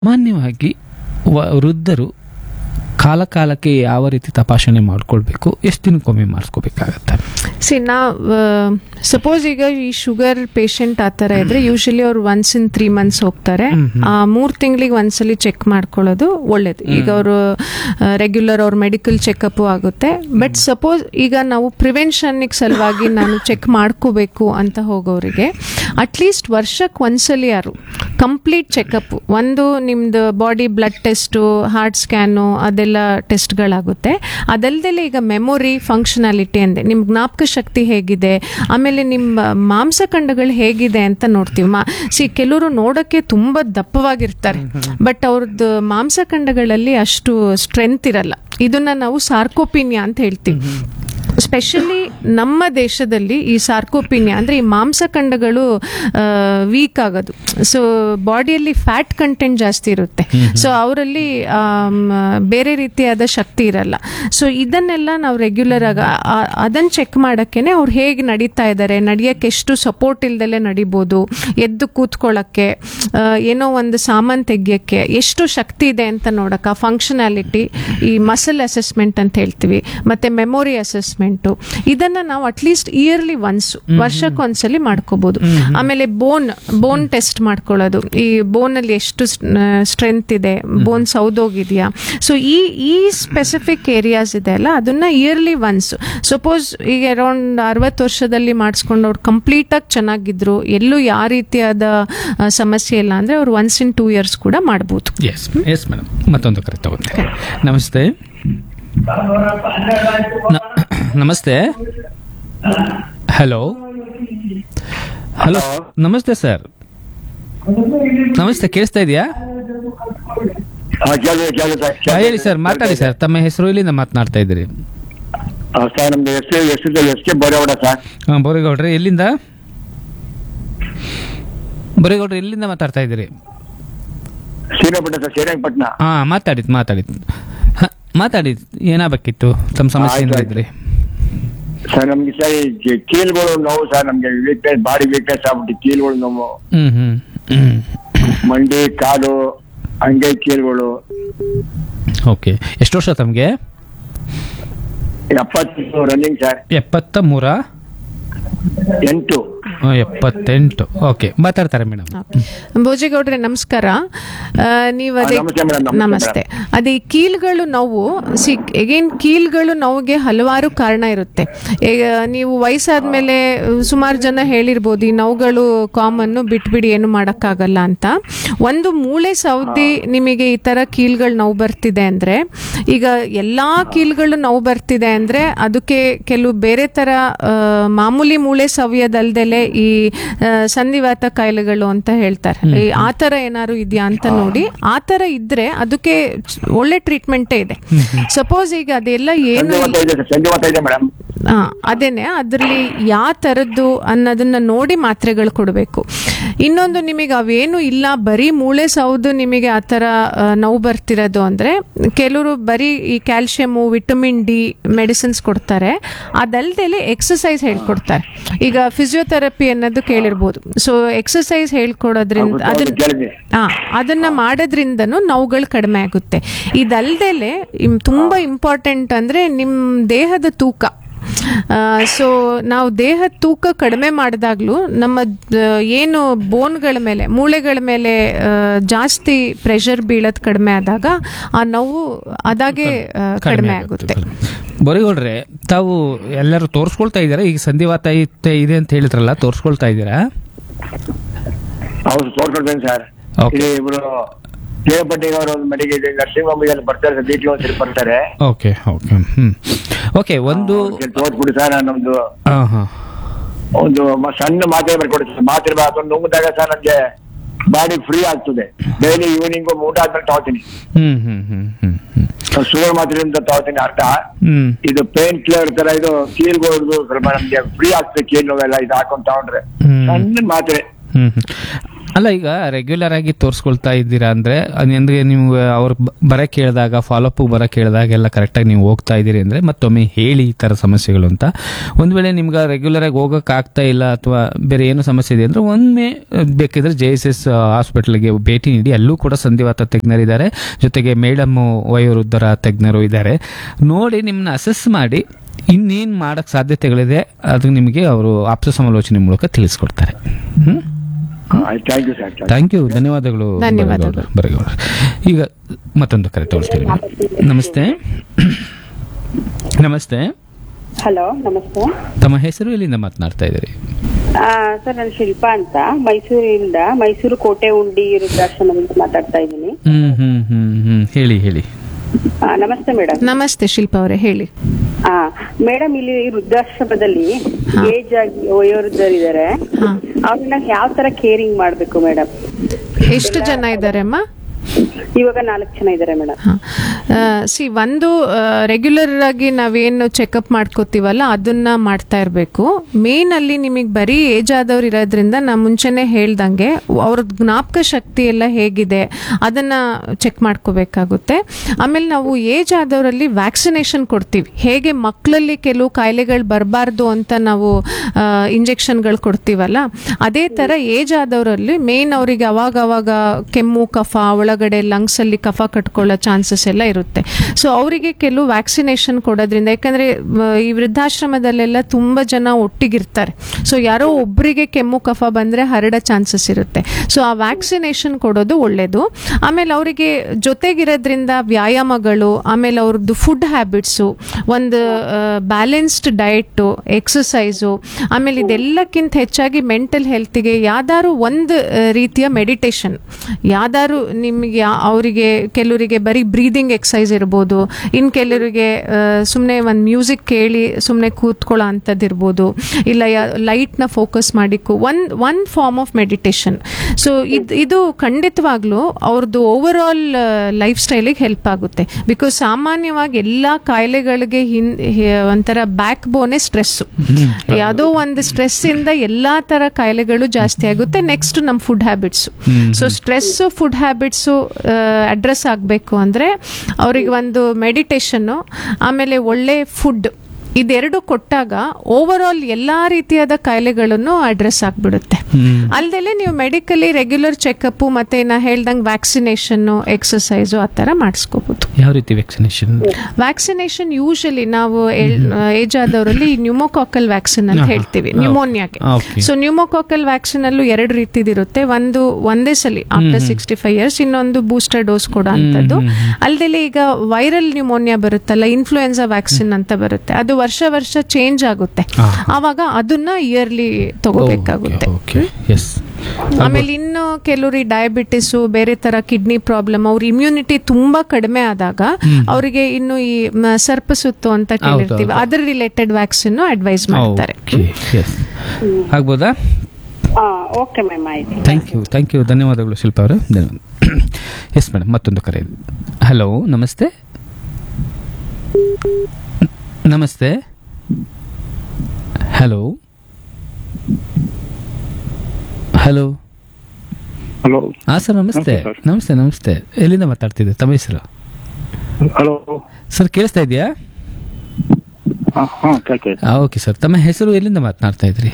ಸಾಮಾನ್ಯವಾಗಿ ವ- ವೃದ್ಧರು ಕಾಲ ಕಾಲಕ್ಕೆ ಯಾವ ರೀತಿ ತಪಾಸಣೆ ಮಾಡ್ಕೊಳ್ಬೇಕು ಎಷ್ಟು ದಿನಕ್ಕೊಮ್ಮೆ ಮಾಡಿಸ್ಕೋಬೇಕಾಗತ್ತೆ ಸಿ ನಾ ಸಪೋಸ್ ಈಗ ಈ ಶುಗರ್ ಪೇಷಂಟ್ ಆ ಥರ ಇದ್ರೆ ಯೂಶಲಿ ಅವ್ರು ಒನ್ಸ್ ಇನ್ ತ್ರೀ ಮಂತ್ಸ್ ಹೋಗ್ತಾರೆ ಆ ಮೂರು ತಿಂಗಳಿಗೆ ಒಂದ್ಸಲಿ ಚೆಕ್ ಮಾಡ್ಕೊಳ್ಳೋದು ಒಳ್ಳೇದು ಈಗ ಅವರು ರೆಗ್ಯುಲರ್ ಅವ್ರ ಮೆಡಿಕಲ್ ಚೆಕಪ್ ಆಗುತ್ತೆ ಬಟ್ ಸಪೋಸ್ ಈಗ ನಾವು ಪ್ರಿವೆನ್ಷನ್ಗೆ ಸಲುವಾಗಿ ನಾನು ಚೆಕ್ ಮಾಡ್ಕೋಬೇಕು ಅಂತ ಹೋಗೋರಿಗೆ ಅಟ್ಲೀಸ್ಟ್ ವರ್ಷಕ್ಕೆ ಒಂದ್ಸಲಿ ಯಾರು ಕಂಪ್ಲೀಟ್ ಚೆಕಪ್ ಒಂದು ನಿಮ್ದು body blood test heart scan ಅದೆಲ್ಲ ಟೆಸ್ಟ್ಗಳಾಗುತ್ತೆ ಅದಲ್ದೆಲೆ ಈಗ ಮೆಮೊರಿ ಫಂಕ್ಷನಾಲಿಟಿ ಅಂದೆ ನಿಮ್ಮ ಜ್ಞಾಪಕ ಶಕ್ತಿ ಹೇಗಿದೆ ಆಮೇಲೆ ನಿಮ್ಮ ಮಾಂಸಖಂಡಗಳು ಹೇಗಿದೆ ಅಂತ ನೋಡ್ತೀವಿ ಮಾ ಸಿ ಕೆಲವರು ನೋಡೋಕ್ಕೆ ತುಂಬ ದಪ್ಪವಾಗಿರ್ತಾರೆ ಬಟ್ ಅವ್ರದ್ದು ಮಾಂಸಖಂಡಗಳಲ್ಲಿ ಅಷ್ಟು ಸ್ಟ್ರೆಂತ್ ಇರಲ್ಲ ಇದನ್ನ ನಾವು ಸಾರ್ಕೋಪಿನಿಯಾ ಅಂತ ಹೇಳ್ತೀವಿ ಸ್ಪೆಷಲಿ ನಮ್ಮ ದೇಶದಲ್ಲಿ ಈ ಸಾರ್ಕೋಪಿನಿಯಾ ಅಂದ್ರೆ ಈ ಮಾಂಸಖಂಡಗಳು ವೀಕ್ ಆಗೋದು ಸೊ ಬಾಡಿಯಲ್ಲಿ ಫ್ಯಾಟ್ ಕಂಟೆಂಟ್ ಜಾಸ್ತಿ ಇರುತ್ತೆ ಸೊ ಅವರಲ್ಲಿ ಬೇರೆ ರೀತಿಯಾದ ಶಕ್ತಿ ಇರಲ್ಲ ಸೊ ಇದನ್ನೆಲ್ಲ ನಾವು ರೆಗ್ಯುಲರ್ ಆಗಿ ಅದನ್ನು ಚೆಕ್ ಮಾಡೋಕ್ಕೇನೆ ಅವ್ರು ಹೇಗೆ ನಡೀತಾ ಇದ್ದಾರೆ ನಡೆಯೋಕ್ಕೆ ಎಷ್ಟು ಸಪೋರ್ಟ್ ಇಲ್ದಲೆ ನಡಿಬೋದು ಎದ್ದು ಕೂತ್ಕೊಳ್ಳೋಕ್ಕೆ ಆ, ಏನೋ ಒಂದು ಸಾಮಾನು ತೆಗಿಯೋಕ್ಕೆ ಎಷ್ಟು ಶಕ್ತಿ ಇದೆ ಅಂತ ನೋಡಕ್ಕೆ ಫಂಕ್ಷನಾಲಿಟಿ ಈ ಮಸಲ್ ಅಸೆಸ್ಮೆಂಟ್ ಅಂತ ಹೇಳ್ತೀವಿ ಮತ್ತೆ ಮೆಮೊರಿ ಅಸೆಸ್ಮೆಂಟು ಇದನ್ನ ನಾವು ಅಟ್ಲೀಸ್ಟ್ ಇಯರ್ಲಿ ಒನ್ಸ್ ವರ್ಷಕ್ಕೊಂದ್ಸಲಿ ಮಾಡ್ಕೋಬಹುದು ಆಮೇಲೆ ಬೋನ್ ಬೋನ್ ಟೆಸ್ಟ್ ಮಾಡ್ಕೊಳ್ಳೋದು ಈ ಬೋನ್ ಅಲ್ಲಿ ಎಷ್ಟು ಸ್ಟ್ರೆಂತ್ ಇದೆ ಬೋನ್ ಸೌದೋಗಿದೆಯಾ ಸೊ ಈ ಈ ಸ್ಪೆಸಿಫಿಕ್ ಏರಿಯಾಸ್ ಇದೆ ಅಲ್ಲ ಅದನ್ನ ಇಯರ್ಲಿ ಒನ್ಸ್ ಸಪೋಸ್ ಈಗ ಅರೌಂಡ್ ಅರವತ್ತು ವರ್ಷದಲ್ಲಿ ಮಾಡಿಸ್ಕೊಂಡವ್ರು ಕಂಪ್ಲೀಟ್ ಆಗಿ ಚೆನ್ನಾಗಿದ್ರು ಎಲ್ಲೂ ಯಾವ ರೀತಿಯಾದ ಆ, ಸಮಸ್ಯೆ ಇಲ್ಲ ಅಂದ್ರೆ ಅವ್ರು ಒನ್ಸ್ ಇನ್ ಟೂ ಇಯರ್ಸ್ ಕೂಡ ಮಾಡ್ಬೋದು ಎಸ್ ಎಸ್ ಮೇಡಮ್ ಮತ್ತೊಂದು ಕರೆ ತಗೊಂಡೆ ನಮಸ್ತೆ ನ- ನಮಸ್ತೆ ಹಲೋ ಹಲೋ ನಮಸ್ತೆ ಸರ್ ನಮಸ್ತೆ ಕೇಳಿಸ್ತಾ ಇದೆಯಾ ಹಾ, ಕೇಳಿದೆ, ಕೇಳಿದೆ, ಹಾ, ಹೇಳಿ ಸರ್ ಮಾತಾಡಿ ಸರ್ ತಮ್ಮ ಹೆಸರು ಇಲ್ಲಿಂದ ಮಾತನಾಡ್ತಾ ಇದ್ದೀರಿ ಹಾ, ಸರ್ ನಮ್ದು S S S K Boregowda sir ಹಾ, ಬೋರೇಗೌಡ್ರೆ ಎಲ್ಲಿಂದ ಬೋರೇಗೌಡ್ರೆ ಎಲ್ಲಿಂದ ಮಾತಾಡ್ತಾ ಇದ್ದೀರಿ ಶ್ರೀರಂಗಪಟ್ಟಣ ಸರ್ ಶ್ರೀರಂಗಪಟ್ಟಣ ಹಾ ಮಾತಾಡಿದ್ ಮಾತಾಡಿದ್ ಹ, ಮಾತಾಡಿದ್ ಏನಾಗಬೇಕಿತ್ತು ತಮ್ಮ ಸಮಸ್ಯೆ ಆಯ್ತು, ಏನಿದ್ರಿ ಸರ್ ನಮ್ಗೆ ಸರ್ ಈ ಕೀ- ಕೀಲ್ಗಳು ನೋವು ಸರ್ ನಮ್ಗೆ ವೀಕ್ನೆಸ್ ಬಾಡಿ ವೀಕ್ನೆಸ್ ಆಗ್ಬಿಟ್ಟು ಕೀಲ್ಗಳು ನೋವು ಹ್ಮ್ ಹ್ಮ್ ಹ್ಮ್ ಮಂಡಿ ಕಾಲು ಅಂಗೈ ಕೀಲ್ಗಳು ಓಕೆ ಎಷ್ಟು ವರ್ಷ ತಮಗೆ ಎಪ್ಪತ್ತು ರನ್ನಿಂಗ್ ಸರ್ ಎಪ್ಪತ್ತ ಮೂರ ಎಂಟು ಆ, ಎಪ್ಪತ್ತೆಂಟು ಓಕೆ ಮಾತಾಡ್ತಾರೆ ಮೇಡಮ್ ಭೋಜೇಗೌಡ್ರೆ ನಮಸ್ಕಾರ ಆ, ನೀವು ಅದೇ ಹಾ, ನಮಸ್ತೆ ಮೇಡಮ್, ನಮಸ್ತೆ ನಮಸ್ತೆ ಅದೇ ಈ ಕೀಲ್ಗಳು ನೋವು ಸಿ ಎಗೇನ್ ಕೀಲ್ಗಳು ನೋವಿಗೆ ಹಲವಾರು ಕಾರಣ ಇರುತ್ತೆ ಈಗ ನೀವು ವಯಸ್ಸಾದ್ಮೇಲೆ ಸುಮಾರು ಜನ ಹೇಳಿರ್ಬೋದು ಈ ನೋವುಗಳು ಕಾಮನ್ನು ಬಿಟ್ಬಿಡಿ ಏನು ಮಾಡೋಕ್ಕಾಗಲ್ಲ ಅಂತ ಒಂದು ಮೂಳೆ ಸೌದಿ ನಿಮಗೆ ಈ ತರ ಕೀಲ್ಗಳು ನೋವು ಬರ್ತಿದೆ ಅಂದ್ರೆ ಈಗ ಎಲ್ಲಾ ಕೀಲ್ಗಳು ನೋವು ಬರ್ತಿದೆ ಅಂದ್ರೆ ಅದಕ್ಕೆ ಕೆಲವು ಬೇರೆ ತರ ಆ, ಮಾಮೂಲಿ ಮೂಳೆ ಸವ್ಯದಲ್ದಲೆ ಈ ಆ, ಸಂಧಿವಾತ ಕಾಯಿಲೆಗಳು ಅಂತ ಹೇಳ್ತಾರೆ ಈ ಆ ಥರ ಏನಾದ್ರು ಇದೆಯಾ ಅಂತ ನೋಡಿ ಆ ಥರ ಇದ್ರೆ ಅದಕ್ಕೆ ಒಳ್ಳೆ ಟ್ರೀಟ್ಮೆಂಟೇ ಇದೆ ಸಪೋಸ್ ಈಗ ಅದೆಲ್ಲ ಏನು ಸಂಜೆ ಇದೆ ಸರ್ ಸಂಜೆ ಇದೆ ಮೇಡಮ್ ಆ, ಅದೇನೆ ಅದರಲ್ಲಿ ಯಾವ ಥರದ್ದು ಅನ್ನೋದನ್ನ ನೋಡಿ ಮಾತ್ರೆಗಳು ಕೊಡಬೇಕು ಇನ್ನೊಂದು ನಿಮಗೆ ಅವೇನು ಇಲ್ಲ ಬರೀ ಮೂಳೆ ಸೌದು ನಿಮಗೆ ಆ ಥರ ಆ, ನೋವು ಬರ್ತಿರೋದು ಅಂದರೆ ಕೆಲವರು ಬರೀ ಈ ಕ್ಯಾಲ್ಶಿಯಮು ವಿಟಮಿನ್ ಡಿ ಮೆಡಿಸಿನ್ಸ್ ಕೊಡ್ತಾರೆ ಅದಲ್ದೆಲೆ ಎಕ್ಸಸೈಸ್ ಹೇಳ್ಕೊಡ್ತಾರೆ ಈಗ ಫಿಸಿಯೋಥೆರಪಿ ಅನ್ನೋದು ಕೇಳಿರ್ಬೋದು ಸೊ ಎಕ್ಸಸೈಸ್ ಹೇಳ್ಕೊಡೋದ್ರಿಂದ ಹೌದು, ಹೌದು, ಅದನ್ನ ಕೇಳಿದೆ. ಆ, ಅದನ್ನ ಮಾಡೋದ್ರಿಂದನೂ ನೋವುಗಳು ಕಡಿಮೆ ಆಗುತ್ತೆ ಇದಲ್ದೆಲೆ ಇಮ್- ತುಂಬಾ ಇಂಪಾರ್ಟೆಂಟ್ ಅಂದ್ರೆ ನಿಮ್ಮ ದೇಹದ ತೂಕ ಸೊ ನಾವು ದೇಹದ ತೂಕ ಕಡಿಮೆ ಮಾಡಿದಾಗ್ಲೂ ನಮ್ಮ ದ- ಏನು ಬೋನ್ಗಳ ಮೇಲೆ ಮೂಳೆಗಳ ಮೇಲೆ ಆ, ಜಾಸ್ತಿ ಪ್ರೆಷರ್ ಬೀಳೋದು ಕಡಿಮೆ ಆದಾಗ ಆ ನೋವು ಅದಾಗೆ ಆ, ಕಡಿಮೆ ಆಗುತ್ತೆ ಬರೀಗೌಡ್ರೆ ತಾವು ಎಲ್ಲರೂ ತೋರಿಸ್ಕೊಳ್ತಾ ಇದ್ದೀರಾ ಈಗ ಸಂಧಿವಾತ ಇತ್ತೆ- ಇದೆ ಅಂತ ಹೇಳಿದ್ರಲ್ಲ ತೋರಿಸ್ಕೊಳ್ತಾ ಇದ್ದೀರಾ ಹೌದು ತೋರ್ಕೊಳ್ತೇನೆ ಸರ್ Okay. ಇಲ್ಲಿ ಇಬ್ರು ಶ್ರೀರಂಗಪಟ್ಟಿಗೆ ಅವರು ಒಂದು ಮೆಡಿಕಲ್ ನರ್ಸಿಂಗ್ ಬರ್ತಾರೆ ಸರ್ ವೀಕ್ಲಿ ಒಂದ್ಸರಿ ಬರ್ತಾರೆ ಓಕೆ ಓಕೆ ಹ್ಮ್ ಓಕೆ ಒಂದು ತೋರ್ಸ್ಬಿಡಿ ಸರ್ ನಮ್ದು ಹಾ ಹಾ ಒಂದು ಮ- ಸಣ್ಣ ಮಾತ್ರೆ ಬರ್ಕೊಡಿ ಸರ್ ಮಾತ್ರೆ ಅದೊಂದು ನುಂಗಿದಾಗ ಸರ್ ನಮ್ಗೆ ಬಾಡಿ ಫ್ರೀ ಆಗ್ತದೆ ಡೈಲಿ ಈವ್ನಿಂಗ್ ಊಟ ಆದ್ಮೇಲೆ ತಗೋತೀನಿ ಹ್ಮ್ ಹ್ಮ್ ಹ್ಮ್ ಹ್ಮ್ ಹ್ಮ್ ಶುಗರ್ ಮಾತ್ರೆಯಿಂದ ತಗೋತೀನಿ ಅರ್ಧ ಹ್ಮ್ ಇದು ಪೇನ್ ಕಿಲ್ಲರ್ ತರ ಇದು ಕೀಲ್ಗೋದು ಸ್ವಲ್ಪ ನಮ್ಗೆ ಫ್ರೀ ಆಗ್ತದೆ ಕೀಲ್ ನೋವೆಲ್ಲ ಇದು ಹಾಕೊಂಡ್ ತಗೊಂಡ್ರೆ ಹ್ಮ್. ಸಣ್ಣ ಮಾತ್ರೆ ಹ್ಮ್ ಹ್ಮ್. ಅಲ್ಲ ಈಗ ರೆಗ್ಯುಲರ್ ಆಗಿ ತೋರಿಸ್ಕೊಳ್ತಾ ಇದ್ದೀರಾ ಅಂದ್ರೆ ಅಂದ್ರೆ ನೀವು ಅವ್ರು ಬ- ಬರಕ್ ಕೇಳಿದಾಗ ಫಾಲೋಅಪ್ ಬರಕ್ ಕೇಳಿದಾಗ ಎಲ್ಲ ಕರೆಕ್ಟಾಗಿ ನೀವು ಹೋಗ್ತಾ ಇದ್ದೀರಿ ಅಂದ್ರೆ ಮತ್ತೊಮ್ಮೆ ಹೇಳಿ ಈ ತರ ಸಮಸ್ಯೆಗಳು ಅಂತ ಒಂದ್ ವೇಳೆ ನಿಮ್ಗೆ ರೆಗ್ಯುಲರ್ ಆಗಿ ಹೋಗಕ್ ಆಗ್ತಾ ಇಲ್ಲ ಅಥವಾ ಬೇರೆ ಏನು ಸಮಸ್ಯೆ ಇದೆ ಅಂದ್ರೆ ಒಮ್ಮೆ ಅಹ್, ಬೇಕಿದ್ರೆ ಜೆ ಎಸ್ ಎಸ್ ಹಾಸ್ಪಿಟಲ್ಗೆ ಭೇಟಿ ನೀಡಿ ಅಲ್ಲೂ ಕೂಡ ಸಂಧಿವಾತ ತಜ್ಞರಿದ್ದಾರೆ ಜೊತೆಗೆ ಮೇಡಮ್ ವಯೋವೃದ್ಧರ ತಜ್ಞರು ಇದ್ದಾರೆ ನೋಡಿ ನಿಮ್ಮನ್ನ ಅಸೆಸ್ ಮಾಡಿ ಇನ್ನೇನು ಮಾಡಕ್ ಸಾಧ್ಯತೆಗಳಿದೆ ಅದು ನಿಮಗೆ ಅವರು ಆಪ್ತ ಸಮಾಲೋಚನೆ ಮೂಲಕ ತಿಳಿಸ್ಕೊಡ್ತಾರೆ ಹ್ಮ್ thank you sir thank you ಧನ್ಯವಾದಗಳು ಧನ್ಯವಾದಗಳು. ಬರಗೌಡ ಈಗ ಮತ್ತೊಂದು ಕರೆ ತಗೊಳ್ತೀವಿ ನಮಸ್ತೆ ನಮಸ್ತೆ ಹಲೋ ನಮಸ್ತೆ ತಮ್ಮ ಹೆಸರು ಎಲ್ಲಿಂದ ಮಾತನಾಡ್ತಾ ಇದ್ದೀರಿ ಆ, ಸರ್ ನಾನು ಶಿಲ್ಪಾ ಅಂತ ಮೈಸೂರಿಂದ ಮೈಸೂರು ಕೋಟೆ ಉಂಡಿ ವೃದ್ಧಾಶ್ರಮದಿಂದ ಮಾತಾಡ್ತಾ ಇದ್ದೀನಿ ಹ್ಮ್ ಹ್ಮ್ ಹ್ಮ್ ಹ್ಮ್ ಹೇಳಿ ಹೇಳಿ ಆ, ನಮಸ್ತೆ ಮೇಡಮ್ ನಮಸ್ತೆ ಶಿಲ್ಪಾ ಅವರೇ ಹೇಳಿ ಆ ಮೇಡಮ್ ಇಲ್ಲಿ ವೃದ್ಧಾಶ್ರಮದಲ್ಲಿ ಏಜ್ ಆಗಿ ವಯೋವೃದ್ಧರಿದ್ದಾರೆ ಹಾ. ಅವ್ರನ್ನ ಯಾವ ತರ ಕೇರಿಂಗ್ ಮಾಡ್ಬೇಕು ಮೇಡಮ್ ಎಷ್ಟು ಜನ ಇದ್ದಾರೆ ಅಮ್ಮ ಇವಾಗ ನಾಲ್ಕು ಜನ ಇದ್ದಾರೆ ಮೇಡಮ್ ಸಿ ಒಂದು ರೆಗ್ಯುಲರ್ ಆಗಿ ನಾವೇನು ಚೆಕಪ್ ಮಾಡ್ಕೋತೀವಲ್ಲ ಅದನ್ನ ಮಾಡ್ತಾ ಇರಬೇಕು ಮೇನ್ ಅಲ್ಲಿ ನಿಮಗೆ ಬರೀ ಏಜ್ ಆದವ್ರು ಇರೋದ್ರಿಂದ ನಾ ಮುಂಚೆನೆ ಹೇಳ್ದಂಗೆ ಅವ್ರದ್ದು ಜ್ಞಾಪಕ ಶಕ್ತಿ ಎಲ್ಲ ಹೇಗಿದೆ ಅದನ್ನ ಚೆಕ್ ಮಾಡ್ಕೋಬೇಕಾಗುತ್ತೆ ಆಮೇಲೆ ನಾವು ಏಜ್ ಆದವರಲ್ಲಿ ವ್ಯಾಕ್ಸಿನೇಷನ್ ಕೊಡ್ತೀವಿ ಹೇಗೆ ಮಕ್ಕಳಲ್ಲಿ ಕೆಲವು ಕಾಯಿಲೆಗಳು ಬರಬಾರ್ದು ಅಂತ ನಾವು ಇಂಜೆಕ್ಷನ್ಗಳು ಕೊಡ್ತೀವಲ್ಲ ಅದೇ ತರ ಏಜ್ ಆದವರಲ್ಲಿ ಮೇನ್ ಅವರಿಗೆ ಅವಾಗ ಅವಾಗ ಕೆಮ್ಮು ಕಫ ಒಳಗಡೆ ಲಂಗ್ಸ್ ಅಲ್ಲಿ ಕಫ ಕಟ್ಕೊಳ್ಳೋ ಚಾನ್ಸಸ್ ಎಲ್ಲ ಇರುತ್ತೆ ಸೊ ಅವರಿಗೆ ಕೆಲವು ವ್ಯಾಕ್ಸಿನೇಷನ್ ಕೊಡೋದ್ರಿಂದ ಯಾಕಂದ್ರೆ ಮ, ಈ ವೃದ್ಧಾಶ್ರಮದಲ್ಲೆಲ್ಲ ತುಂಬಾ ಜನ ಒಟ್ಟಿಗಿರ್ತಾರೆ ಸೊ ಯಾರೋ ಒಬ್ಬರಿಗೆ ಕೆಮ್ಮು ಕಫ ಬಂದ್ರೆ ಹರಡೋ ಚಾನ್ಸಸ್ ಇರುತ್ತೆ ಸೊ ಆ ವ್ಯಾಕ್ಸಿನೇಷನ್ ಕೊಡೋದು ಒಳ್ಳೇದು ಆಮೇಲೆ ಅವರಿಗೆ ಜೊತೆಗಿರೋದ್ರಿಂದ ವ್ಯಾಯಾಮಗಳು ಆಮೇಲೆ ಅವ್ರದ್ದು ಫುಡ್ ಹ್ಯಾಬಿಟ್ಸು ಒಂದು ಬ್ಯಾಲೆನ್ಸ್ಡ್ ಡಯಟು ಎಕ್ಸಸೈಸು ಆಮೇಲೆ ಇದೆಲ್ಲಕ್ಕಿಂತ ಹೆಚ್ಚಾಗಿ ಮೆಂಟಲ್ ಹೆಲ್ತ್ಗೆ ಯಾವ್ದಾದ್ರು ಒಂದು ಆ, ರೀತಿಯ ಮೆಡಿಟೇಷನ್ ಯಾವ್ದಾದ್ರು ನಿಮಗೆ ಅವರಿಗೆ ಕೆಲವರಿಗೆ ಬರೀ ಬ್ರೀದಿಂಗ್ ಎಕ್ಸಸೈಸ್ ಇರ್ಬೋದು ಇನ್ನು ಕೆಲವರಿಗೆ ಸುಮ್ಮನೆ ಒಂದು ಮ್ಯೂಸಿಕ್ ಕೇಳಿ ಸುಮ್ಮನೆ ಕೂತ್ಕೊಳ್ಳೋ ಅಂಥದ್ದು ಇರ್ಬೋದು ಇಲ್ಲ ಲೈಟ್ನ ಫೋಕಸ್ ಮಾಡಿಕ್ಕು one one form of meditation so ಇದು ಇದು ಖಂಡಿತವಾಗ್ಲೂ ಅವ್ರದ್ದು ಓವರ್ ಆಲ್ ಲೈಫ್ ಸ್ಟೈಲಿಗೆ ಹೆಲ್ಪ್ ಆಗುತ್ತೆ ಬಿಕಾಸ್ ಸಾಮಾನ್ಯವಾಗಿ ಎಲ್ಲ ಕಾಯಿಲೆಗಳಿಗೆ ಹಿನ್ ಹಿ- ಒಂಥರ ಬ್ಯಾಕ್ ಬೋನೆ ಸ್ಟ್ರೆಸ್ಸು ಯಾವುದೋ ಒಂದು ಸ್ಟ್ರೆಸ್ ಇಂದ ಎಲ್ಲಾ ತರ ಕಾಯಿಲೆಗಳು ಜಾಸ್ತಿ ಆಗುತ್ತೆ ನೆಕ್ಸ್ಟ್ ನಮ್ಮ food habits so stress food habits address ಆಗಬೇಕು ಅಂದ್ರೆ ಅವ್ರಿಗೆ ಒಂದು ಮೆಡಿಟೇಷನ್ ಆಮೇಲೆ ಒಳ್ಳೆ ಫುಡ್ ಇದೆರಡು ಕೊಟ್ಟಾಗ ಓವರ್ ಆಲ್ ಎಲ್ಲಾ ರೀತಿಯಾದ ಕಾಯಿಲೆಗಳನ್ನು ಅಡ್ರೆಸ್ ಆಗ್ಬಿಡುತ್ತೆ ಅಲ್ದಲೆ ನೀವು ಮೆಡಿಕಲಿ ರೆಗ್ಯುಲರ್ ಚೆಕಪ್ ಮತ್ತೆ ನಾ ಹೇಳ್ದಂಗೆ ವ್ಯಾಕ್ಸಿನೇಷನ್ ಎಕ್ಸಸೈಸು ಆ ಥರ ಮಾಡಿಸ್ಕೋಬಹುದು ಯಾವ ರೀತಿ ವ್ಯಾಕ್ಸಿನೇಷನ್ ವ್ಯಾಕ್ಸಿನೇಷನ್ ಯೂಶಲಿ ನಾವು ಏಜ್ ಆದವರಲ್ಲಿ ನ್ಯೂಮೋಕಾಕಲ್ ವ್ಯಾಕ್ಸಿನ್ ಅಂತ ಹಾ. ಹೇಳ್ತೀವಿ ಹಾ. ನ್ಯೂಮೋನಿಯಾಗೆ Okay. ಸೊ ನ್ಯೂಮೋಕಾಕಲ್ ವ್ಯಾಕ್ಸಿನ್ ಅಲ್ಲೂ ಎರಡು ರೀತಿದಿರುತ್ತೆ ಒಂದು ಒಂದೇ ಸಲ ಆಫ್ಟರ್ ಸಿಕ್ಸ್ಟಿ ಫೈವ್ ಇಯರ್ಸ್ ಇನ್ನೊಂದು ಬೂಸ್ಟರ್ ಡೋಸ್ ಕೊಡೋ ಅಂಥದ್ದು ಅಲ್ದಲೆ ಈಗ ವೈರಲ್ ನ್ಯೂಮೋನಿಯಾ ಬರುತ್ತಲ್ಲ ಇನ್ಫ್ಲೂಯೆನ್ಸಾ ವ್ಯಾಕ್ಸಿನ್ ಅಂತ ಬರುತ್ತೆ ಅದು ವರ್ಷ ವರ್ಷ ಚೇಂಜ್ ಆಗುತ್ತೆ ಹಾ. ಆವಾಗ ಅದನ್ನ ಇಯರ್ಲಿ ತಗೋಬೇಕಾಗುತ್ತೆ ಓಕೆ ಎಸ್ ಆಮೇಲೆ ಇನ್ನು ಕೆಲವ್ರಿಗೆ ಡಯಾಬಿಟಿಸ್ ಬೇರೆ ತರ ಕಿಡ್ನಿ ಪ್ರಾಬ್ಲಮ್ ಅವ್ರ ಇಮ್ಯುನಿಟಿ ತುಂಬಾ ಕಡಿಮೆ ಆದಾಗ ಅವರಿಗೆ ಇನ್ನು ಈ ಮ, ಸರ್ಪಸುತ್ತು ಅಂತ ಕೇಳಿರ್ತೀವಿ ಹೌದು. ಅದ್ರ ರಿಲೇಟೆಡ್ ವ್ಯಾಕ್ಸಿನ್ ಅಡ್ವೈಸ್ ಮಾಡ್ತಾರೆ ಎಸ್ ಆಗ್ಬೋದಾ ಓಕೆ ಮ್ಯಾಮ್ ಆಯ್ತು ಥ್ಯಾಂಕ್ ಯು ಥ್ಯಾಂಕ್ ಯು ಧನ್ಯವಾದಗಳು ಶಿಲ್ಪ ಅವರೇ ಧನ್ಯವಾದ ಎಸ್ ಮೇಡಮ್ ಮತ್ತೊಂದು ಕರೆ ಹಲೋ ನಮಸ್ತೆ ನಮಸ್ತೆ ಹಲೋ ಹಲೋ ಹಲೋ ಹಾಂ ಸರ್ ನಮಸ್ತೆ ನಮಸ್ತೆ, ಸರ್. ನಮಸ್ತೆ ನಮಸ್ತೆ ಎಲ್ಲಿಂದ ಮಾತಾಡ್ತಿದ್ದೆ ತಮ್ಮ ಹೆಸರು ಹಲೋ ಸರ್ ಕೇಳಿಸ್ತಾ ಇದೆಯಾ ಹಾಂ ಕೇಳ್ತಾ ಇದೆ ಓಕೆ ಸರ್ ತಮ್ಮ ಹೆಸರು ಎಲ್ಲಿಂದ ಮಾತನಾಡ್ತಾ ಇದ್ರಿ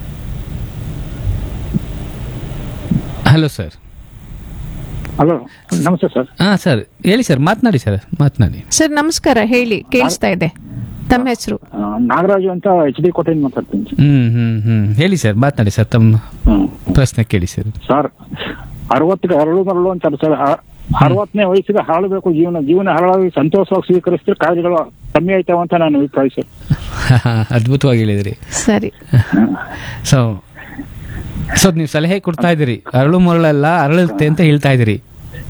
ಹಲೋ ಸರ್ ಹಲೋ ನಮಸ್ತೆ ಸರ್ ಹಾಂ ಸರ್ ಹೇಳಿ ಸರ್ ಮಾತನಾಡಿ ಸರ್ ಮಾತನಾಡಿ ಸರ್ ನಮಸ್ಕಾರ ಹೇಳಿ ಕೇಳಿಸ್ತಾ ಇದೆ ತಮ್ಮ ಹೆಸರು ಆ, ನಾಗರಾಜು ಅಂತ ಎಚ್ ಡಿ ಕೋಟೆಯಿಂದ ಮಾತಾಡ್ತೀನಿ ಸರ್. ಹ್ಮ್ ಹ್ಮ್ ಹ್ಮ್ ಹೇಳಿ ಸರ್ ಮಾತನಾಡಿ ಸರ್ ತಮ್ಮ ಹ್ಮ್. ಪ್ರಶ್ನೆ ಕೇಳಿ ಸರ್ ಸರ್ ಅರವತ್ತಿಗೆ ಅರಳು ಮರಳು ಅಂತಾರೆ ಸರ್ ಆ- ಅರವತ್ತನೇ ವಯಸ್ಸಿಗೆ ಹಾಳಬೇಕು ಜೀವನ ಜೀವನ ಹಾಳಾಗಿ ಸಂತೋಷವಾಗಿ ಸ್ವೀಕರಿಸಿದ್ರೆ ಕಾಯಿಲೆಗಳು ಕಮ್ಮಿ ಆಯ್ತಾವ ಅಂತ ನಾನು ಅಭಿಪ್ರಾಯ ಸರ್ ಅದ್ಭುತವಾಗಿ ಹೇಳಿದ್ರಿ ಸರಿ ಸೊ ಸೊ ನೀವು ಸಲಹೆ ಕೊಡ್ತಾ ಇದ್ದೀರಿ ಅರಳು ಮರಳೆಲ್ಲ ಅರಳುತ್ತೆ ಅಂತ ಹೇಳ್ತಾ ಇದ್ದೀರಿ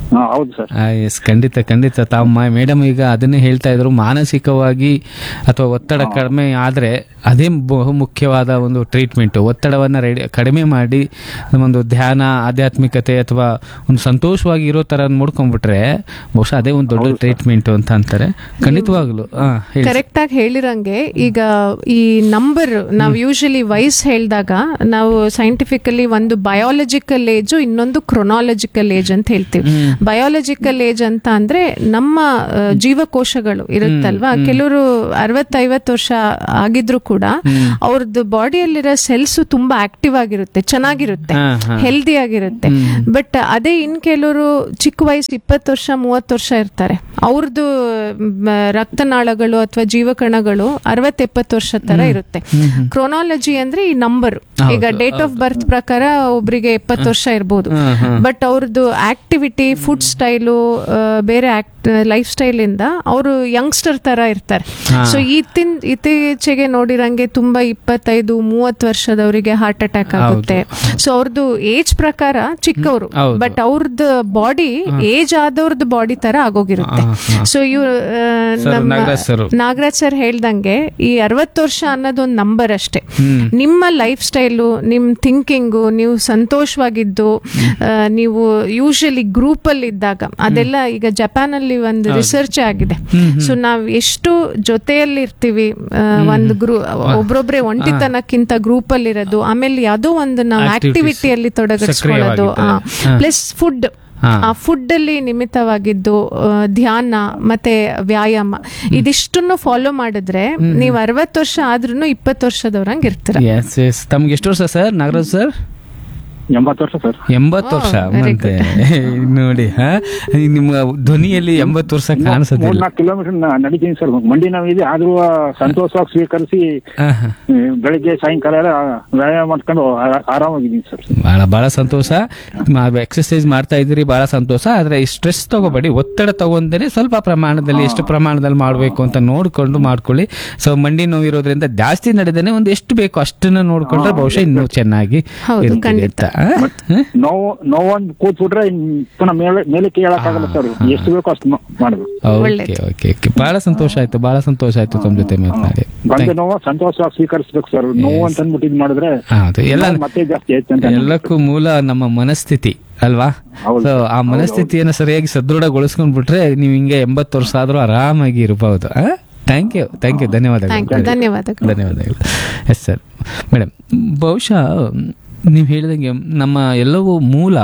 ಹಾ, ಹೌದು ಸರ್ ಎಸ್ ಖಂಡಿತ ಖಂಡಿತ ತಾವು ಮೇಡಮ್ ಈಗ ಅದನ್ನೇ ಹೇಳ್ತಾ ಇದ್ರು ಮಾನಸಿಕವಾಗಿ ಅಥವಾ ಒತ್ತಡ ಕಡಿಮೆ ಆದರೆ ಅದೇ ಬಹು ಮುಖ್ಯವಾದ ಒಂದು ಟ್ರೀಟ್ಮೆಂಟ್ ಒತ್ತಡವನ್ನು ರೆಡಿ ಕಡಿಮೆ ಮಾಡಿ ಒಂದು ಧ್ಯಾನ ಆಧ್ಯಾತ್ಮಿಕತೆ ಅಥವಾ ಒಂದು ಸಂತೋಷವಾಗಿ ಇರೋ ಥರ ನೋಡ್ಕೊಂಡ್ಬಿಟ್ರೆ ಬಹುಶಃ ಅದೇ ಒಂದು ದೊಡ್ಡ ಟ್ರೀಟ್ಮೆಂಟ್ ಅಂತ ಅಂತಾರೆ ಖಂಡಿತವಾಗ್ಲು ಹಾ ಹೇಳಿ ಕರೆಕ್ಟ್ ಆಗಿ ಹೇಳಿರಂಗೆ ಈಗ ಈ ನಂಬರ್ ನಾವು ಯೂಶಲಿ ವಯಸ್ಸು ಹೇಳಿದಾಗ ನಾವು ಸೈಂಟಿಫಿಕಲಿ ಒಂದು ಬಯಾಲಜಿಕಲ್ ಏಜ್ ಇನ್ನೊಂದು ಕ್ರೊನಾಲಜಿಕಲ್ ಏಜ್ ಅಂತ ಹೇಳ್ತೀವಿ ಬಯಾಲಜಿಕಲ್ ಏಜ್ ಅಂತ ಅಂದ್ರೆ ನಮ್ಮ ಆ, ಜೀವಕೋಶಗಳು ಇರುತ್ತಲ್ವಾ ಕೆಲವರು ಅರವತ್ತೈವತ್ತು ವರ್ಷ ಆಗಿದ್ರು ಕೂಡ ಅವ್ರದ್ದು ಬಾಡಿಯಲ್ಲಿರೋ ಸೆಲ್ಸ್ ತುಂಬಾ ಆಕ್ಟಿವ್ ಆಗಿರುತ್ತೆ ಚೆನ್ನಾಗಿರುತ್ತೆ ಹಾ, ಹಾ. ಹೆಲ್ದಿ ಆಗಿರುತ್ತೆ ಬಟ್ ಅದೇ ಇನ್ ಕೆಲವರು ಚಿಕ್ಕ ವಯಸ್ಸು ಇಪ್ಪತ್ತು ವರ್ಷ ಮೂವತ್ತು ವರ್ಷ ಇರ್ತಾರೆ ಅವ್ರದ್ದು ಮ್, ರಕ್ತನಾಳಗಳು ಅಥವಾ ಜೀವಕಣಗಳು ಅರವತ್ ಎಪ್ಪತ್ತು ವರ್ಷ ತರ ಇರುತ್ತೆ ಕ್ರೋನಾಲಜಿ ಅಂದ್ರೆ ಈ ನಂಬರ್ ಈಗ ಡೇಟ್ ಆಫ್ ಬರ್ತ್ ಪ್ರಕಾರ ಒಬ್ರಿಗೆ ಎಪ್ಪತ್ತು ವರ್ಷ ಇರ್ಬೋದು ಬಟ್ ಅವ್ರದ್ದು ಆಕ್ಟಿವಿಟಿ ಫುಡ್ ಸ್ಟೈಲು ಬೇರೆ ಲೈಫ್ ಸ್ಟೈಲ್ ಇಂದ ಅವರು ಯಂಗ್ಸ್ಟರ್ ತರ ಇರ್ತಾರೆ ಸೊ ಇತ್ತಿನ ಇತ್ತೀಚೆಗೆ ನೋಡಿರಂಗೆ ತುಂಬಾ ಇಪ್ಪತ್ತೈದು ಮೂವತ್ತು ವರ್ಷದವರಿಗೆ ಹಾರ್ಟ್ ಅಟ್ಯಾಕ್ ಆಗುತ್ತೆ ಸೊ ಅವ್ರದ್ದು ಏಜ್ ಪ್ರಕಾರ ಚಿಕ್ಕವರು ಹೌದು. ಬಟ್ ಅವ್ರದ್ದು ಬಾಡಿ ಏಜ್ ಆದವ್ರದ್ದು ಬಾಡಿ ತರ ಆಗೋಗಿರುತ್ತೆ ಸೊ ಇವ್ರು ಆ, ಸರ್, ನಮ್ಮ ನಾಗರಾಜ್ ಸರ್. ನಾಗರಾಜ್ ಸರ್ ಹೇಳ್ದಂಗೆ ಈ ಅರವತ್ತು ವರ್ಷ ಅನ್ನೋದೊಂದು ನಂಬರ್ ಅಷ್ಟೇ ನಿಮ್ಮ ಲೈಫ್ ಸ್ಟೈಲು ನಿಮ್ ಥಿಂಕಿಂಗು ನೀವು ಸಂತೋಷವಾಗಿದ್ದು ಆ, ನೀವು ಯೂಶಲಿ ಗ್ರೂಪ್ ಅಲ್ಲಿ ಇದ್ದಾಗ ಅದೆಲ್ಲ ಈಗ ಜಪಾನ್ ಅಲ್ಲಿ ಒಂದು ರಿಸರ್ಚ್ ಆಗಿದೆ ಸೊ ನಾವ್ ಎಷ್ಟು ಜೊತೆಯಲ್ಲಿ ಇರ್ತೀವಿ ಆ, ಒಂದು ಗ್ರೂ ಒಬ್ರೊಬ್ರೆ ಒಂಟಿತನಕ್ಕಿಂತ ಗ್ರೂಪ್ ಅಲ್ಲಿ ಇರೋದು ಆಮೇಲೆ ಯಾವುದೋ ಒಂದು ನಾವು Activities. ಆಕ್ಟಿವಿಟಿಯಲ್ಲಿ ತೊಡಗಿಸ್ಕೊಳ್ಳೋದು ಸಕ್ರಿಯವಾಗಿದ್ದಾರೆ. ಹಾ. ಪ್ಲಸ್ ಫುಡ್ ಹಾ. ಆ ಫುಡ್ ಅಲ್ಲಿ ನಿಮಿತ್ತವಾಗಿದ್ದು ಆ, ಧ್ಯಾನ ಮತ್ತೆ ವ್ಯಾಯಾಮ ಇದಿಷ್ಟನ್ನು ಫಾಲೋ ಮಾಡಿದ್ರೆ ನೀವು ಅರವತ್ತು ವರ್ಷ ಆದ್ರೂ ಇಪ್ಪತ್ತು ವರ್ಷದವ್ರಂಗ್ ಇರ್ತೀರ ಎಸ್ ಎಸ್ ತಮ್ಗೆ ಎಷ್ಟು ವರ್ಷ ಸರ್ ನಾಗರಾಜ್ ಸರ್ ಎಂಬತ್ತು ವರ್ಷ ಸರ್ ಎಂಬತ್ತು ವರ್ಷ very ಮತ್ತೆ ನೋಡಿ ಹಾ ನಿಮ್ಮ ಧ್ವನಿಯಲ್ಲಿ ಎಂಬತ್ತು ವರ್ಷ ಕಾಣಿಸೋದಿಲ್ಲ ಮೂರ್ನಾಲ್ಕು ಕಿಲೋಮೀಟರ್ ನಡಿತೀನಿ ಸರ್ ಮಂಡಿ ನೋವಿದೆ ಆದ್ರೂ ಸಂತೋಷವಾಗಿ ಸ್ವೀಕರಿಸಿ ಹಾ, ಹಾ. ಹ್ಮ್, ಬೆಳಿಗ್ಗೆ ಸಾಯಂಕಾಲ ಎಲ್ಲ ವ್ಯಾಯಾಮ ಮಾಡ್ಕೊಂಡು ಆ- ಆರಾಮಾಗಿದ್ದೀನಿ ಸರ್ ಬಹಳ ಬಹಳ ಸಂತೋಷ ಎಕ್ಸರ್ಸೈಸ್ ಮಾಡ್ತಾ ಇದ್ದೀರಿ ಬಹಳ ಸಂತೋಷ ಆದ್ರೆ ಈ ಸ್ಟ್ರೆಸ್ ತಗೋಬೇಡಿ ಒತ್ತಡ ತಗೊಂಡೇ ಸ್ವಲ್ಪ ಪ್ರಮಾಣದಲ್ಲಿ ಎಷ್ಟು ಪ್ರಮಾಣದಲ್ಲಿ ಮಾಡಬೇಕು ಅಂತ ನೋಡ್ಕೊಂಡು ಮಾಡ್ಕೊಳ್ಳಿ ಸೊ ಮಂಡಿ ನೋವು ಇರೋದ್ರಿಂದ ಜಾಸ್ತಿ ನಡೆದೇನೆ ಒಂದು ಎಷ್ಟು ಬೇಕು ಅಷ್ಟನ್ನ ನೋಡ್ಕೊಂಡ್ರೆ ಬಹುಶಃ ಇನ್ನೂ ಚೆನ್ನಾಗಿ ಹೌದು, ಇರ್ತೀವಿ ಖಂಡಿತ. ಅಂತ ಆ? ಹ? ನೋವು ನೋವೊಂದು ಕೂತ್ಬಿಟ್ರೆ ಇನ್ ಪುನಃ ಮೇಲೆ ಮೇಲೆ ಕೇಳಕ್ಕಾಗಲ್ಲ ಸರ್ ಎಷ್ಟು ಬೇಕೋ ಅಷ್ಟು ಮಾ- ಮಾಡ್ಬೇಕು ಓಕೆ ಒಳ್ಳೇದು. ಓಕೆ ಓಕೆ ಬಹಳ ಸಂತೋಷ ಆಯ್ತು ಬಹಳ ಸಂತೋಷ ಆಯ್ತು ತಮ್ಮ ಜೊತೆ ಮಾತನಾಡಿ ಬಂದ ನೋವು ಸಂತೋಷವಾಗಿ ಸ್ವೀಕರಿಸ್ಬೇಕು ಸರ್ ನೋವು ಅಂತ ಅಂದ್ಬಿಟ್ಟು ಇದ್ ಮಾಡಿದ್ರೆ ಹೌದು ಎಲ್ಲ ನೋವು ಮತ್ತೆ ಜಾಸ್ತಿ ಆಯ್ತು ಅಂತ ಎಲ್ಲಕ್ಕೂ ಮೂಲ ನಮ್ಮ ಮನಸ್ಥಿತಿ ಅಲ್ವಾ ಹೌದು. ಸೊ ಆ ಮನಸ್ಥಿತಿಯನ್ನು ಸರಿಯಾಗಿ ಸದೃಢಗೊಳಿಸ್ಕೊಂಡ್ಬಿಟ್ರೆ ನೀವು ಹಿಂಗೆ ಎಂಬತ್ತು ವರ್ಷ ಆದ್ರೂ ಆರಾಮಾಗಿ ಇರಬಹುದು ಥ್ಯಾಂಕ್ ಯು ಥ್ಯಾಂಕ್ ಯು ಧನ್ಯವಾದಗಳು Thank you. ಧನ್ಯವಾದಗಳು. ಧನ್ಯವಾದಗಳು ಎಸ್ ಸರ್ ಮೇಡಮ್ ಬಹುಶಃ ನೀವು ಹೇಳಿದಂಗೆ ನಮ್ಮ ಎಲ್ಲವೂ ಮೂಲ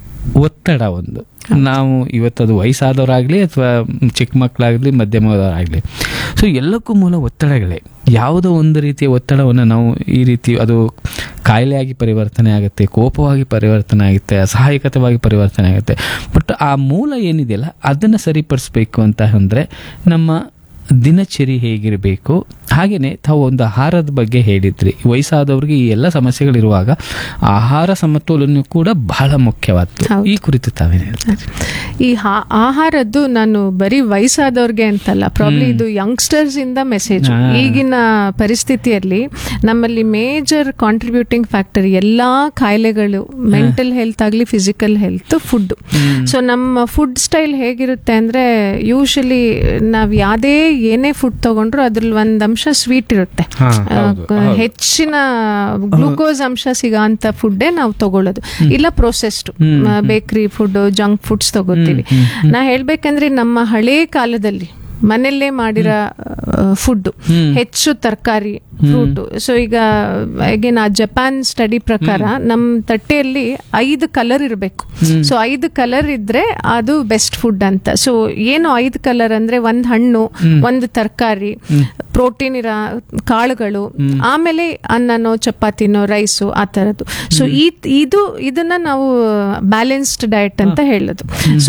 ಒತ್ತಡ ಒಂದು ನಾವು ಇವತ್ತದು ವಯಸ್ಸಾದವರಾಗಲಿ ಅಥವಾ ಚಿಕ್ಕ ಮಕ್ಕಳಾಗಲಿ ಮಧ್ಯಮದವರಾಗಲಿ ಸೊ ಎಲ್ಲಕ್ಕೂ ಮೂಲ ಒತ್ತಡಗಳೇ ಯಾವುದೋ ಒಂದು ರೀತಿಯ ಒತ್ತಡವನ್ನು ನಾವು ಈ ರೀತಿ ಅದು ಕಾಯಿಲೆಯಾಗಿ ಪರಿವರ್ತನೆ ಆಗುತ್ತೆ ಕೋಪವಾಗಿ ಪರಿವರ್ತನೆ ಆಗುತ್ತೆ ಅಸಹಾಯಕತವಾಗಿ ಪರಿವರ್ತನೆ ಆಗುತ್ತೆ ಬಟ್ ಆ ಮೂಲ ಏನಿದೆಯಲ್ಲ ಅದನ್ನು ಸರಿಪಡಿಸ್ಬೇಕು ಅಂತ ಅಂದರೆ ನಮ್ಮ ದಿನಚರಿ ಹೇಗಿರಬೇಕು ಹಾಗೆಯೇ ತಾವು ಒಂದು ಆಹಾರದ ಬಗ್ಗೆ ಹೇಳಿದ್ರಿ ವಯಸ್ಸಾದವ್ರಿಗೆ ಈ ಎಲ್ಲ ಸಮಸ್ಯೆಗಳಿರುವಾಗ ಆಹಾರ ಸಮತೋಲನ ಕೂಡ ಬಹಳ ಮುಖ್ಯವಾದ್ದು ಹೌದು. ಈ ಕುರಿತು ತಾವೇನು ಹೇಳ್ತೀರಿ ಈ ಹಾ- ಆಹಾರದ್ದು ನಾನು ಬರೀ ವಯಸ್ಸಾದವ್ರಿಗೆ ಅಂತಲ್ಲ ಪ್ರಾಬ್ಲಿ ಇದು ಯಂಗ್ಸ್ಟರ್ಸ್ ಇಂದ ಮೆಸೇಜ್ ಹಾ. ಈಗಿನ ಪರಿಸ್ಥಿತಿಯಲ್ಲಿ ನಮ್ಮಲ್ಲಿ ಮೇಜರ್ ಕಾಂಟ್ರಿಬ್ಯೂಟಿಂಗ್ ಫ್ಯಾಕ್ಟರ್ ಎಲ್ಲಾ ಕಾಯಿಲೆಗಳು ಮೆಂಟಲ್ ಹೆಲ್ತ್ ಆಗ್ಲಿ ಫಿಸಿಕಲ್ ಹೆಲ್ತ್ ಫುಡ್ ಸೊ ನಮ್ಮ ಫುಡ್ ಸ್ಟೈಲ್ ಹೇಗಿರುತ್ತೆ ಅಂದ್ರೆ ಯೂಶಲಿ ನಾವ್ ಯಾವ್ದೇ ಏನೇ ಫುಡ್ ತಗೊಂಡ್ರು ಅದ್ರಲ್ಲಿ ಒಂದ್ ಅಂಶ ಸ್ವೀಟ್ ಇರುತ್ತೆ ಹಾ, ಆ, ಹೌದು, ಕ- ಹೌದು. ಹೆಚ್ಚಿನ ಗ್ಲೂಕೋಸ್ ಅಂಶ ಸಿಗೋಂತ ಫುಡ್ಡೇ ನಾವು ತಗೊಳ್ಳೋದು ಇಲ್ಲ processed bakery food junk foods ತಗೋತೀವಿ ನಾ ಹೇಳ್ಬೇಕಂದ್ರೆ ನಮ್ಮ ಹಳೇ ಕಾಲದಲ್ಲಿ ಮನೆಯಲ್ಲೇ ಮಾಡಿರೋ ಫುಡ್ ಹೆಚ್ಚು ತರಕಾರಿ ಫ್ರೂಟ್ ಸೊ ಈಗ again ಆ ಜಪಾನ್ ಸ್ಟಡಿ ಪ್ರಕಾರ ನಮ್ಮ ತಟ್ಟೆಯಲ್ಲಿ ಐದು ಕಲರ್ ಇರಬೇಕು ಸೊ ಐದು ಕಲರ್ ಇದ್ರೆ ಅದು ಬೆಸ್ಟ್ ಫುಡ್ ಅಂತ ಸೊ ಏನು ಐದು ಕಲರ್ ಅಂದ್ರೆ ಒಂದ್ ಹಣ್ಣು ಒಂದು ತರಕಾರಿ ಪ್ರೋಟೀನ್ ಇರೋ ಕಾಳುಗಳು ಆಮೇಲೆ ಅನ್ನನೋ ಚಪಾತಿನೋ ರೈಸು ಆ ತರದ್ದು ಸೊ ಈ ಇದು ಇದನ್ನ ನಾವು ಬ್ಯಾಲೆನ್ಸ್ಡ್ ಡಯಟ್ ಅಂತ ಹೇಳೋದು ಸೊ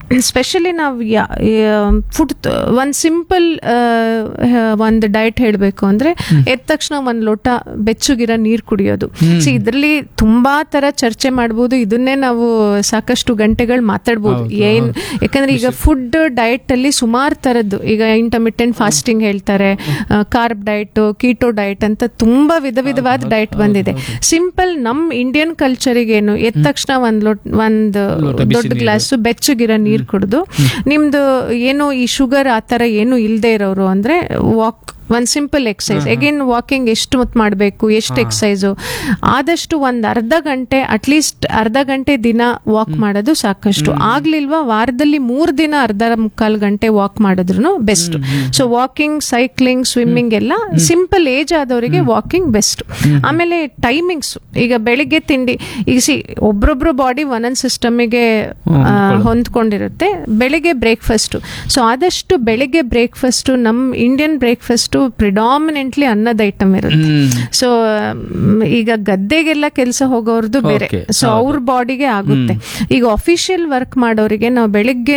ಸ್ಪೆಷಲಿ ನಾವು ಫುಡ್ ಒಂದು ಸಿಂಪಲ್ ಒಂದು ಡಯಟ್ ಹೇಳಬೇಕು ಅಂದ್ರೆ ಎದ್ದ ತಕ್ಷಣ ಒಂದು ಲೋಟ ಬೆಚ್ಚಗಿರೋ ನೀರು ಕುಡಿಯೋದು ಸಿ ಇದರಲ್ಲಿ ತುಂಬಾ ತರ ಚರ್ಚೆ ಮಾಡ್ಬೋದು ಇದನ್ನೇ ನಾವು ಸಾಕಷ್ಟು ಗಂಟೆಗಳು ಮಾತಾಡ್ಬೋದು ಏನ್ ಯಾಕಂದ್ರೆ ಈಗ ಫುಡ್ ಡಯಟ್ ಅಲ್ಲಿ ಸುಮಾರು ತರದ್ದು ಈಗ ಇಂಟರ್ಮಿಟೆಂಟ್ ಫಾಸ್ಟಿಂಗ್ ಹೇಳ್ತಾರೆ ಕಾರ್ಬ್ ಡಯಟ್ ಕೀಟೋ ಡಯಟ್ ಅಂತ ತುಂಬಾ ವಿಧ ವಿಧವಾದ ಡಯಟ್ ಬಂದಿದೆ ಸಿಂಪಲ್ ನಮ್ ಇಂಡಿಯನ್ ಕಲ್ಚರಿಗೆ ಏನು ಎದ್ದ ತಕ್ಷಣ ಒಂದ್ ಲೋಟ್ ಒಂದು ಲೋಟ ಬಿಸಿ ದೊಡ್ಡ ನೀರು. ಗ್ಲಾಸ್ ಬೆಚ್ಚಗಿರೋ ನೀರು ಕುಡಿದು ನಿಮ್ದು ಏನು ಈ ಶುಗರ್ ಆ ಥರ ಏನು ಇಲ್ಲದೆ ಇರೋರು ಅಂದ್ರೆ ವಾಕ್ ಒಂದ್ ಸಿಂಪಲ್ ಎಕ್ಸಸೈಸ್ ಅಗೇನ್ ವಾಕಿಂಗ್ ಎಷ್ಟು ಹೊತ್ತು ಮಾಡಬೇಕು ಎಷ್ಟು ಎಕ್ಸಸೈಸು ಆದಷ್ಟು ಒಂದ್ ಅರ್ಧ ಗಂಟೆ ಅಟ್ಲೀಸ್ಟ್ ಅರ್ಧ ಗಂಟೆ ದಿನ ವಾಕ್ ಮಾಡೋದು ಸಾಕಷ್ಟು ಆಗ್ಲಿಲ್ವಾ ವಾರದಲ್ಲಿ ಮೂರ್ ದಿನ ಅರ್ಧ ಮುಕ್ಕಾಲ್ ಗಂಟೆ ವಾಕ್ ಮಾಡಿದ್ರು best so walking cycling swimming ಎಲ್ಲ ಸಿಂಪಲ್ ಏಜ್ ಆದವರಿಗೆ ವಾಕಿಂಗ್ ಬೆಸ್ಟ್ ಆಮೇಲೆ ಟೈಮಿಂಗ್ಸ್ ಈಗ ಬೆಳಿಗ್ಗೆ ತಿಂಡಿ ಈಗ ಸಿ ಒಬ್ರೊಬ್ರು ಬಾಡಿ ಒಂದೊಂದ್ ಸಿಸ್ಟಮಿಗೆ ಹೊಂದ್ಕೊಂಡಿರುತ್ತೆ ಬೆಳಿಗ್ಗೆ ಬ್ರೇಕ್ಫಾಸ್ಟ್ ಸೊ ಆದಷ್ಟು ಬೆಳಿಗ್ಗೆ ಬ್ರೇಕ್ಫಾಸ್ಟ್ ನಮ್ ಇಂಡಿಯನ್ ಬ್ರೇಕ್ಫಾಸ್ಟ್ ಪ್ರಿಡಾಮಿನೆಂಟ್ಲಿ ಅನ್ನದ ಐಟಮ್ ಇರುತ್ತೆ ಸೊ ಈಗ ಗದ್ದೆಗೆಲ್ಲ ಕೆಲಸ ಹೋಗೋರ್ದು ಬೇರೆ Okay. ಸೊ ಅವ್ರ ಬಾಡಿಗೆ ಆಗುತ್ತೆ ಈಗ ಅಫಿಷಿಯಲ್ ವರ್ಕ್ ಮಾಡೋರಿಗೆ ನಾವು ಬೆಳಿಗ್ಗೆ